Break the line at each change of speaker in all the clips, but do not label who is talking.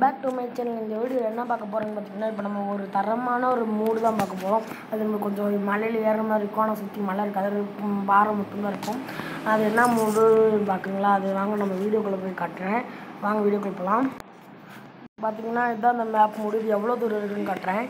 back to my channel இந்த video என்ன பார்க்க போகிறோன்னு பார்த்தீங்கன்னா இப்போ நம்ம ஒரு தரமான ஒரு மூடு தான் பார்க்க போகிறோம் அது நம்ம கொஞ்சம் மலையில் ஏறுற மாதிரி இருக்கும் ஆனால் சுற்றி மலை இருக்காது அது ம், பாறை மட்டும்தான் இருக்கும் அது என்ன மூடு பார்க்குறீங்களா அது வாங்க நம்ம வீடியோக்குள்ளே போய் காட்டுறேன் வாங்க வீடியோக்குள்ளே போகலாம் பார்த்தீங்கன்னா இதுதான் அந்த மேப் மூடு இது எவ்வளோ தூரம் இருக்குன்னு காட்டுறேன்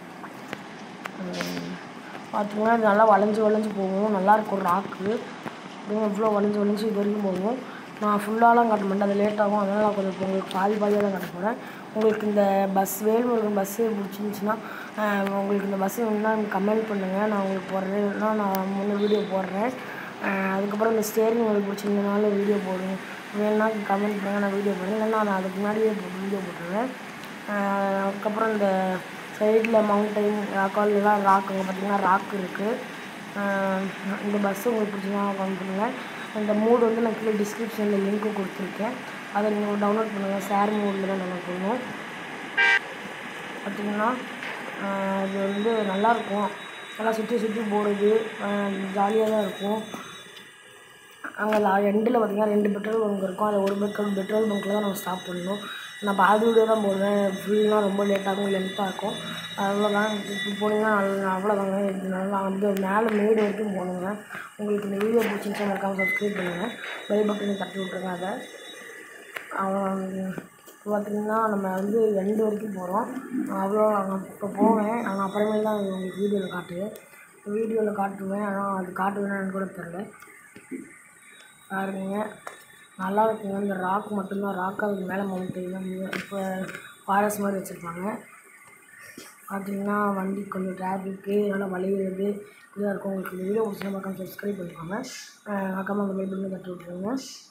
ம், பார்த்தீங்கன்னா இது நல்லா வளைஞ்சு வளைஞ்சு போகும் நல்லா இருக்கும் ராக்கு இதுவும் இவ்வளோ வளைஞ்சு வளைஞ்சு இது வரைக்கும் போகும் நான் ஃபுல்லாலாம் காட்ட மாட்டேன் அது லேட் ஆகும் அதனால் நான் கொஞ்சம் இப்போ உங்களுக்கு பாதி பாதியாக தான் காட்ட போகிறேன் உங்களுக்கு இந்த பஸ் வேல்முருகன் பஸ்ஸு பிடிச்சிருந்துச்சின்னா ஆஹ், உங்களுக்கு இந்த பஸ்ஸு வேணும்னா கமெண்ட் பண்ணுங்கள் நான் உங்களுக்கு போடுறேன் இல்லைன்னா நான் முன்னே வீடியோ போடுறேன் ஆஹ், அதுக்கப்புறம் இந்த ஸ்டேரிங் உங்களுக்கு பிடிச்சிருந்தனால வீடியோ போடுங்க வேணும்னா கமெண்ட் பண்ணுங்கள் நான் வீடியோ போடுறேன் இல்லைன்னா நான் அதுக்கு முன்னாடியே வீடியோ போட்டுருவேன் ஆஹ், அதுக்கப்புறம் இந்த சைடில் மவுண்டைன் ராக்கால்லாம் ராக் அங்கே பார்த்தீங்கன்னா ராக் இருக்குது இந்த பஸ்ஸு உங்களுக்கு பிடிச்சிங்கன்னா கமெண்ட் பண்ணுங்கள் அந்த மூடு வந்து நான் கீழே டிஸ்கிரிப்ஷனில் லிங்க்கு கொடுத்துருக்கேன் அதை நீங்கள் டவுன்லோட் பண்ணுங்கள் ஷேர் மூடில் தான் டவுன்லோட் பண்ணணும் பார்த்தீங்கன்னா ஆஹ் இது வந்து நல்லாயிருக்கும் நல்லா சுற்றி சுற்றி போகிறது ஜாலியாக தான் இருக்கும் அங்கே எண்டில் பார்த்தீங்கன்னா ரெண்டு பெட்ரோல் பங்க் இருக்கும் அதில் ஒரு பெட்ரோல் பெட்ரோல் பங்க்கில் தான் நம்ம ஸ்டாப் பண்ணணும் நான் பாதி வீடியோ தான் போடுவேன் ஃபுல்லாக ரொம்ப லேட்டாகும் லென்த்தாக இருக்கும் அவ்வளோதான் இப்போ போனீங்கன்னா நல்ல- அவ்வளோதாங்க இது நல்லா வந்து மேலே மேடு வரைக்கும் போகணுங்க உங்களுக்கு இந்த வீடியோ பிடிச்சிருந்துச்சா மறக்காம சப்ஸ்கிரைப் பண்ணுங்கள் பெல் பட்டனை தட்டி விட்ருங்க அதை அவன் இப்போ பார்த்தீங்கன்னா நம்ம வந்து எண்டு வரைக்கும் போகிறோம் அவ்வளோ நான் இப்போ போவேன் நான் அப்புறமேல் தான் உங்களுக்கு வீடியோவில் காட்டுவேன் வீடியோவில் காட்டுவேன் ஆனால் அது காட்டுவேன்னு கூட தெரில பாருங்க நல்லா இருக்குங்க இந்த ராக் மட்டும்தான் ராக் அதுக்கு மேலே மவுண்டைன் இப்போ ஃபாரஸ்ட் மாதிரி வச்சுருப்பாங்க பார்த்தீங்கன்னா வண்டி கொஞ்சம் டிராஃபிக்கு நல்லா வளையிறது இதாக இருக்கும் உங்களுக்கு இந்த வீடியோ பிடிச்சா மறக்காம சப்ஸ்கிரைப் பண்ணிக்கோங்க மறக்காம அந்த பெல் பண்ணி தட்டி விட்ருங்க